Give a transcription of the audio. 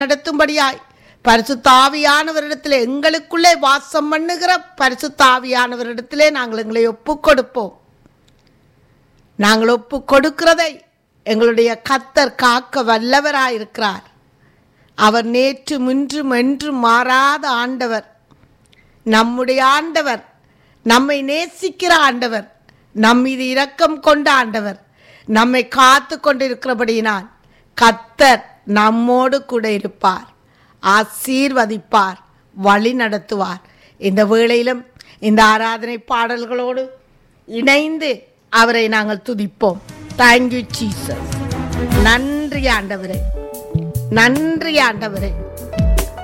நடத்தும்படியாய் பரிசுத்தாவியானவரிடத்திலே எங்களுக்குள்ளே வாசம் பண்ணுகிற பரிசுத்தாவியானவரிடத்திலே நாங்கள் எங்களை ஒப்புக் கொடுப்போம் நாங்கள் ஒப்பு கொடுக்கிறதை எங்களுடைய கத்தர் காக்க வல்லவராயிருக்கிறார் அவர் நேற்று முன்றும் என்றும் மாறாத ஆண்டவர் நம்முடைய ஆண்டவர் நம்மை நேசிக்கிற ஆண்டவர் நம் மீது இரக்கம் கொண்ட ஆண்டவர் நம்மை காத்து கொண்டிருக்கிறபடியினால் கத்தர் நம்மோடு கூட இருப்பார் ஆசீர்வதிப்பார் வழி நடத்துவார் இந்த வேளையிலும் இந்த ஆராதனை பாடல்களோடு இணைந்து அவரை நாங்கள் துதிப்போம் தேங்க்யூ ஜீசஸ் நன்றி ஆண்டவரே நன்றி ஆண்டவரே